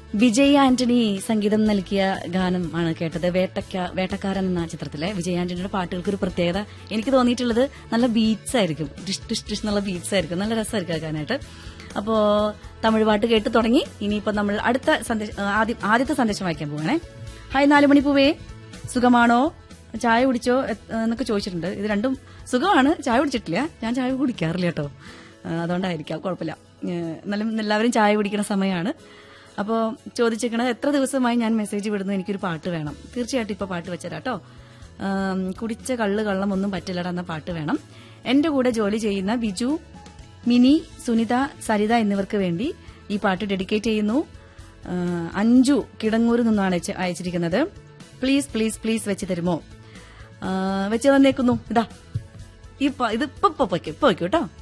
വിജയ് ആന്റണി സംഗീതം നൽകിയ ഗാനം ആണ് കേട്ടത് വേട്ടക്ക വേട്ടക്കാരൻ എന്ന ചിത്രത്തിലെ വിജയ് ആന്റണിയുടെ പാട്ടുകൾക്ക് ഒരു പ്രത്യേകത എനിക്ക് തോന്നിയിട്ടുള്ളത് നല്ല ബീറ്റ്സ് ആയിരിക്കും ഡിഷ് ഡിഷ് ഡിഷ് എന്നുള്ള ബീറ്റ്സ് ആയിരിക്കും നല്ല രസമായിരിക്കും കേൾക്കാനായിട്ട് അപ്പോ തമിഴ് പാട്ട് കേട്ട് തുടങ്ങി ഇനിയിപ്പോ നമ്മൾ അടുത്ത സന്ദേശം ആദ്യം ആദ്യത്തെ സന്ദേശം വായിക്കാൻ പോവാണേ ഹായ് നാലുമണി പൂവേ സുഖമാണോ ചായ കുടിച്ചോ എ- എന്നൊക്കെ ചോദിച്ചിട്ടുണ്ട് ഇത് രണ്ടും സുഖമാണ് ചായ കുടിച്ചിട്ടില്ല ഞാൻ ചായ കുടിക്കാറില്ല കേട്ടോ ആ, അതുകൊണ്ടായിരിക്കാം കുഴപ്പമില്ല ഏ, എന്നാലും എല്ലാവരും ചായ കുടിക്കുന്ന സമയമാണ് അപ്പോൾ ചോദിച്ചേക്കണത് എത്ര ദിവസമായി ഞാൻ മെസ്സേജ് വിടുന്നു എനിക്കൊരു പാട്ട് വേണം തീർച്ചയായിട്ടും ഇപ്പോൾ പാട്ട് വെച്ചരാട്ടോ ആം, കുടിച്ച കള്ള് കള്ളം ഒന്നും പറ്റില്ലടാ എന്ന പാട്ട് വേണം എന്റെ കൂടെ ജോലി ചെയ്യുന്ന ബിജു മിനി സുനിത സരിത എന്നിവർക്ക് വേണ്ടി ഈ പാട്ട് ഡെഡിക്കേറ്റ് ചെയ്യുന്നു ആ, അഞ്ജു കിടങ്ങൂരിൽ നിന്നാണ് അയച്ച് അയച്ചിരിക്കുന്നത് പ്ലീസ് പ്ലീസ് പ്ലീസ് വെച്ച് തരുമോ ആ, വെച്ച് തന്നേക്കുന്നു ഇതാ ഈ പ- ഇത് ഇപ്പൊ ഇപ്പൊ വയ്ക്കും ഇപ്പൊ വയ്ക്കും കേട്ടോ